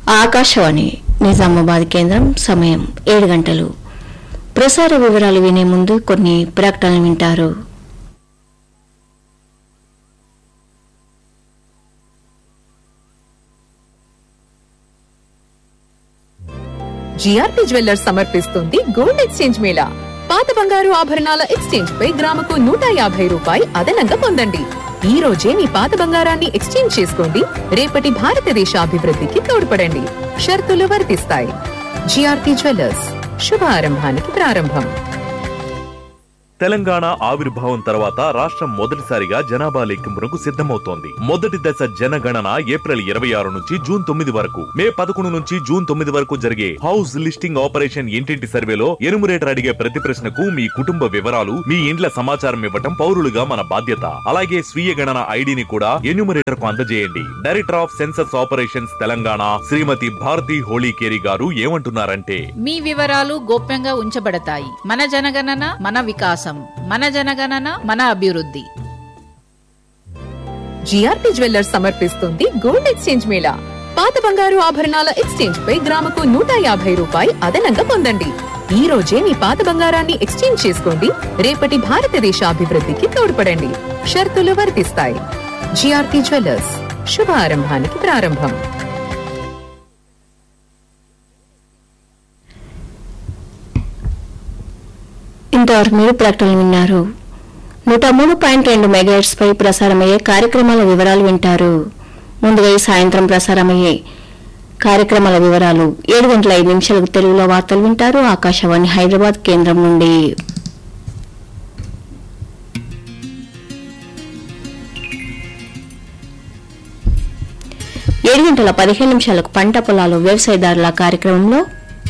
ఆకాశవాణి నిజామాబాద్ కేంద్రం సమయం ఏడు గంటలు ప్రసార వివరాలు వినే ముందు కొన్ని ప్రకటనలు వింటారు జిఆర్పి జ్యువెల్లర్స్ సమర్పిస్తుంది గోల్డ్ ఎక్స్చేంజ్ మేళా పాత బంగారు ఆభరణాల ఎక్స్చేంజ్ పై గ్రాముకు నూట యాభై రూపాయి అదనంగా పొందండి ఈ రోజే మీ పాత బంగారాన్ని ఎక్స్చేంజ్ చేసుకోండి రేపటి భారతదేశ అభివృద్ధికి తోడ్పడండి షరతులు వర్తిస్తాయి జిఆర్పి జ్యువెల్లర్స్ శుభారంభానికి ప్రారంభం తెలంగాణ ఆవిర్భావం తర్వాత రాష్ట్రం మొదటిసారిగా జనాభా లెక్కింపునకు సిద్ధమవుతోంది మొదటి దశ జనగణన ఏప్రిల్ ఇరవై ఆరు నుంచి జూన్ తొమ్మిది వరకు మే పదకొండు నుంచి జూన్ తొమ్మిది వరకు జరిగే హౌస్ లిస్టింగ్ ఆపరేషన్ ఇంటింటి సర్వేలో ఎనుమరేటర్ అడిగే ప్రతి ప్రశ్నకు మీ కుటుంబ వివరాలు మీ ఇండ్ల సమాచారం ఇవ్వటం పౌరులుగా మన బాధ్యత అలాగే స్వీయ గణన ఐడిని కూడా ఎన్యూమరేటర్ కు అందజేయండి director of census operations Telangana Shrimati Bharati Holikeri గారు ఏమంటున్నారంటే మీ వివరాలు గోప్యంగా ఉంచబడతాయి మన జనగణన మన వికాసం మన జనగణన మన అభివృద్ధి జిఆర్పి జ్యువెల్లర్స్ సమర్పిస్తుంది గోల్డ్ ఎక్స్చేంజ్ మేళా పాత బంగారు ఆభరణాల ఎక్స్చేంజ్ పై గ్రాముకు నూట యాభై రూపాయి అదనంగా పొందండి ఈ రోజే మీ పాత బంగారాన్ని ఎక్స్చేంజ్ చేసుకోండి రేపటి భారతదేశ అభివృద్ధికి తోడ్పడండి షరతులు వర్తిస్తాయి జిఆర్పి జ్యువెల్లర్స్ శుభారంభానికి ప్రారంభం ఇంతవరకు మీరు ప్రకటనలు విన్నారు నూట మూడు పాయింట్ రెండు మెగాహెట్స్ పై ప్రసారమయ్యే కార్యక్రమాల వివరాలు వింటారు ముందుగా ఈ సాయంత్రం ప్రసారమయ్యే కార్యక్రమాల వివరాలు ఏడు గంటల ఐదు నిమిషాలకు తెలుగులో వార్తలు వింటారు ఆకాశవాణి హైదరాబాద్ కేంద్రం నుండి ఏడు గంటల పదిహేను నిమిషాలకు పంట పొలాలు వ్యవసాయదారుల కార్యక్రమంలో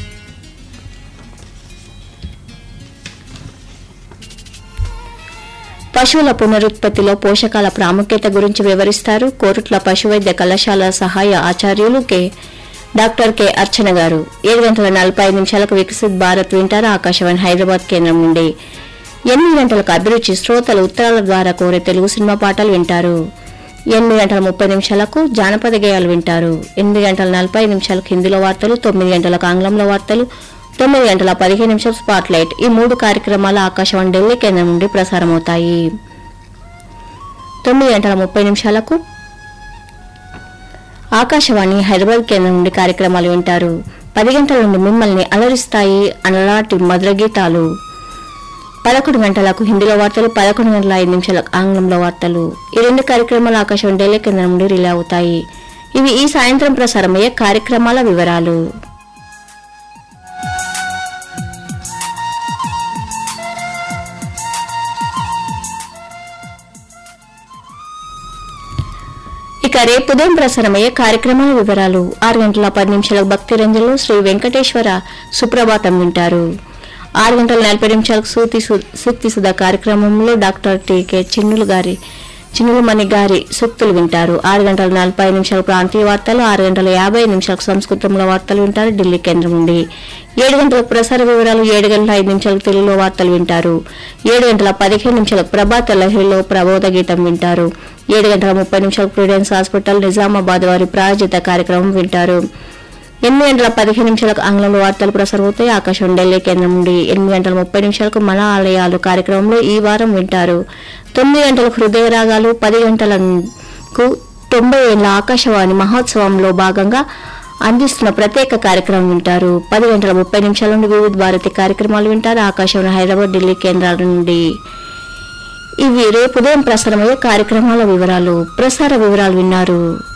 పశువుల పునరుత్పత్తిలో పోషకాల ప్రాముఖ్యత గురించి వివరిస్తారు కోరుట్ల పశువైద్య కళాశాల సహాయ ఆచార్యులు కె డాక్టర్ కె అర్చన గారు ఏడు గంటల నలభై ఐదు నిమిషాలకు వికసిత్ భారత్ వింటారు ఆకాశవాణి హైదరాబాద్ కేంద్రం నుండి ఎనిమిది గంటలకు అభిరుచి శ్రోతలు ఉత్తరాల ద్వారా కోరే తెలుగు సినిమా పాటలు వింటారు ఎనిమిది గంటల ముప్పై నిమిషాలకు జానపద గేయాలు వింటారు ఎనిమిది గంటల నలభై ఐదు నిమిషాలకు హిందీలో వార్తలు తొమ్మిది గంటలకు ఆంగ్లంలో వార్తలు తొమ్మిది గంటల పదిహేను నిమిషాలు స్పాట్ లైట్ ఈ మూడు కార్యక్రమాలు ఆకాశవాణి ఢిల్లీ కేంద్రం నుండి ప్రసారమవుతాయి తొమ్మిది గంటల ముప్పై నిమిషాలకు ఆకాశవాణి హైదరాబాద్ కేంద్రం నుండి కార్యక్రమాలు వింటారు పది గంటల నుండి మిమ్మల్ని అలరిస్తాయి అనలాంటి మధుర గీతాలు పదకొండు గంటలకు హిందీలో వార్తలు పదకొండు గంటల ఐదు నిమిషాలకు ఆంగ్లంలో వార్తలు ఈ రెండు కార్యక్రమాలు ఆకాశవాణి ఢిల్లీ కేంద్రం నుండి రిలే అవుతాయి ఇవి ఈ సాయంత్రం ప్రసారమయ్యే కార్యక్రమాల వివరాలు ఇక రేపు ఉదయం ప్రసారమయ్యే కార్యక్రమాల వివరాలు ఆరు గంటల పది నిమిషాలకు భక్తి రంజన్లో శ్రీ వెంకటేశ్వర సుప్రభాతం వింటారు ఆరు గంటల నలభై నిమిషాలకు సూతి సు- సూక్తి సుధా కార్యక్రమంలో డాక్టర్ టీకే చిన్నులు గారి చిన్నులు మణి గారి సూక్తులు వింటారు ఆరు గంటల నలభై ఐదు నిమిషాలకు ప్రాంతీయ వార్తలు ఆరు గంటల యాభై ఐదు నిమిషాలకు సంస్కృతంలో వార్తలు వింటారు ఢిల్లీ కేంద్రం నుండి ఏడు గంటలకు ప్రసార వివరాలు ఏడు గంటల ఐదు నిమిషాలకు తెలుగులో వార్తలు వింటారు ఏడు గంటల పదిహేను నిమిషాలకు ప్రభాత లహరిలో ప్రబోధ గీతం వింటారు ఏడు గంటల ముప్పై నిమిషాలకు ప్రుడెన్స్ హాస్పిటల్ నిజామాబాద్ వారి ప్రాయోజిత కార్యక్రమం వింటారు ఎనిమిది గంటల పదిహేను నిమిషాలకు ఆంగ్లంలో వార్తలు ప్రసారమవుతాయి ఆకాశం ఢిల్లీ కేంద్రం నుండి ఎనిమిది గంటల ముప్పై నిమిషాలకు మన ఆలయాలు కార్యక్రమంలో ఈ వారం వింటారు తొమ్మిది గంటలకు హృదయ రాగాలు పది గంటలకు తొంభై ఏళ్ల ఆకాశవాణి మహోత్సవంలో భాగంగా అందిస్తున్న ప్రత్యేక కార్యక్రమం వింటారు పది గంటల ముప్పై నిమిషాల నుండి వివిధ భారతి కార్యక్రమాలు వింటారు ఆకాశవాణి హైదరాబాద్ ఢిల్లీ కేంద్రాల నుండి ఇవి రేపు ఉదయం ప్రసారమయ్యే కార్యక్రమాల వివరాలు ప్రసార వివరాలు విన్నారు